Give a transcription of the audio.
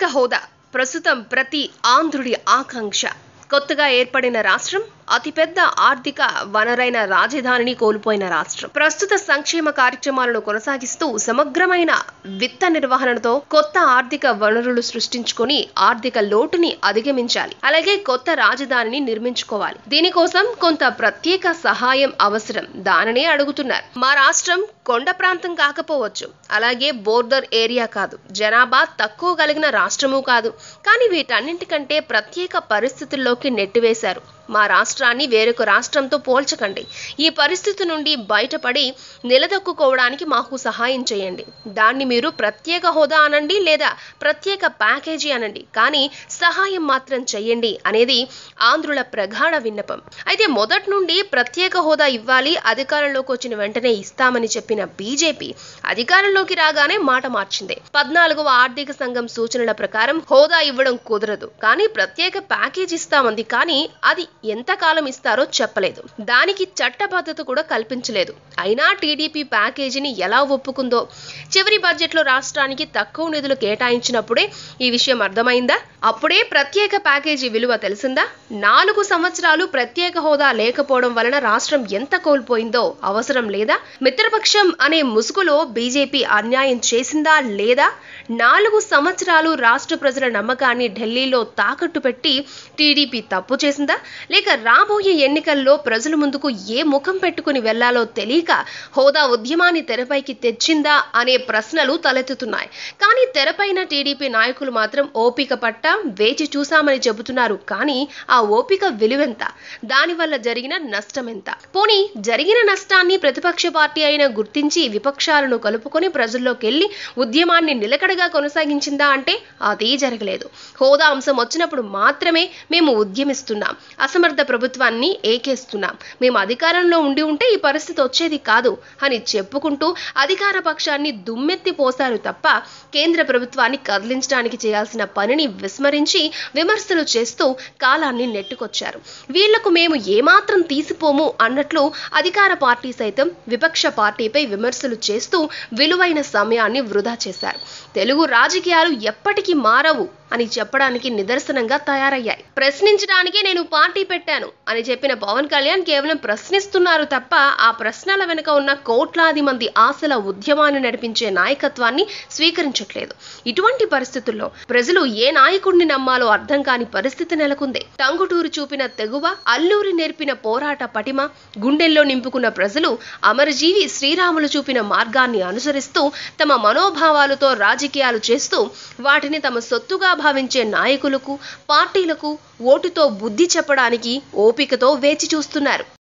ప్రత్యేక హోదా ప్రస్తుతం ప్రతి ఆంధ్రుడి ఆకాంక్ష కొత్తగా ఏర్పడిన రాష్ట్రం అతిపెద్ద ఆర్థిక వనరైన రాజధానిని కోల్పోయిన రాష్ట్రం ప్రస్తుత సంక్షేమ కార్యక్రమాలను కొనసాగిస్తూ సమగ్రమైన విత్త నిర్వహణతో కొత్త ఆర్థిక వనరులు సృష్టించుకొని ఆర్థిక లోటుని అధిగమించాలి అలాగే కొత్త రాజధానిని నిర్మించుకోవాలి దీనికోసం కొంత ప్రత్యేక సహాయం అవసరం దానినే అడుగుతున్నారు మా రాష్ట్రం కొండ ప్రాంతం కాకపోవచ్చు అలాగే బోర్డర్ ఏరియా కాదు జనాభా తక్కువ కలిగిన రాష్ట్రము కాదు కానీ వీటన్నింటికంటే ప్రత్యేక పరిస్థితుల్లోకి నెట్టివేశారు మా రాష్ట్రాన్ని వేరొక రాష్ట్రంతో పోల్చకండి ఈ పరిస్థితి నుండి బయటపడి నిలదొక్కుకోవడానికి మాకు సహాయం చేయండి దాన్ని మీరు ప్రత్యేక హోదా అనండి లేదా ప్రత్యేక ప్యాకేజీ అనండి కానీ సహాయం మాత్రం చేయండి అనేది ఆంధ్రుల ప్రగాఢ విన్నపం అయితే మొదటి నుండి ప్రత్యేక హోదా ఇవ్వాలి అధికారంలోకి వచ్చిన వెంటనే ఇస్తామని చెప్పిన బీజేపీ అధికారంలోకి రాగానే మాట మార్చింది పద్నాలుగవ ఆర్థిక సంఘం సూచనల ప్రకారం హోదా ఇవ్వడం కుదరదు కానీ ప్రత్యేక ప్యాకేజ్ ఇస్తామంది కానీ అది ఎంతకాలం ఇస్తారో చెప్పలేదు దానికి చట్టబద్ధత కూడా కల్పించలేదు అయినా టీడీపీ ప్యాకేజీని ఎలా ఒప్పుకుందో చివరి బడ్జెట్లో రాష్ట్రానికి తక్కువ నిధులు కేటాయించినప్పుడే ఈ విషయం అర్థమైందా అప్పుడే ప్రత్యేక ప్యాకేజీ విలువ తెలిసిందా నాలుగు సంవత్సరాలు ప్రత్యేక హోదా లేకపోవడం వలన రాష్ట్రం ఎంత కోల్పోయిందో అవసరం లేదా మిత్రపక్షం అనే ముసుగులో బీజేపీ అన్యాయం చేసిందా లేదా నాలుగు సంవత్సరాలు రాష్ట్ర ప్రజల నమ్మకాన్ని ఢిల్లీలో తాకట్టు పెట్టి టీడీపీ తప్పు చేసిందా లేక రాబోయే ఎన్నికల్లో ప్రజల ముందుకు ఏ ముఖం పెట్టుకుని వెళ్లాలో తెలియక హోదా ఉద్యమాన్ని తెరపైకి తెచ్చిందా అనే ప్రశ్నలు తలెత్తుతున్నాయి కానీ తెరపైన టీడీపీ నాయకులు మాత్రం ఓపిక పట్ట వేచి చూశామని చెబుతున్నారు కానీ ఆ ఓపిక విలువెంత దానివల్ల జరిగిన నష్టం ఎంత పోనీ జరిగిన నష్టాన్ని ప్రతిపక్ష పార్టీ అయినా గుర్తించి విపక్షాలను కలుపుకొని ప్రజల్లోకి వెళ్లి ఉద్యమాన్ని నిలకడగా కొనసాగించిందా అంటే అది జరగలేదు హోదా అంశం వచ్చినప్పుడు మాత్రమే మేము ఉద్యమిస్తున్నాం అసమర్థ ప్రభుత్వాన్ని ఏకేస్తున్నాం మేము అధికారంలో ఉండి ఉంటే ఈ పరిస్థితి వచ్చేది కాదు అని చెప్పుకుంటూ అధికార పక్షాన్ని దుమ్మెత్తి పోశారు తప్ప కేంద్ర ప్రభుత్వాన్ని కదిలించడానికి చేయాల్సిన పనిని విస్మరించి విమర్శలు చేస్తూ కాలాన్ని నెట్టుకొచ్చారు వీళ్లకు మేము ఏమాత్రం తీసిపోము అన్నట్లు అధికార పార్టీ సైతం విపక్ష పార్టీపై విమర్శలు చేస్తూ విలువైన సమయాన్ని వృధా చేశారు తెలుగు రాజకీయాలు ఎప్పటికీ మారవు అని చెప్పడానికి నిదర్శనంగా తయారయ్యాయి ప్రశ్నించడానికే నేను పార్టీ పెట్టాను అని చెప్పిన పవన్ కళ్యాణ్ కేవలం ప్రశ్నిస్తున్నారు తప్ప ఆ ప్రశ్నల వెనుక ఉన్న కోట్లాది మంది ఆశల ఉద్యమాన్ని నడిపించే నాయకత్వాన్ని స్వీకరించట్లేదు ఇటువంటి పరిస్థితుల్లో ప్రజలు ఏ నాయకుడిని నమ్మాలో అర్థం కాని పరిస్థితి నెలకొంది టంగుటూరు చూపిన తెగువ అల్లూరి నేర్పిన పోరాట పటిమ గుండెల్లో నింపుకున్న ప్రజలు అమరజీవి శ్రీరాములు చూపిన మార్గాన్ని అనుసరిస్తూ తమ మనోభావాలతో రాజకీయాలు చేస్తూ వాటిని తమ సొత్తుగా భావించే నాయకులకు పార్టీలకు ఓటుతో బుద్ధి చెప్పడానికి ఓపికతో వేచి చూస్తున్నారు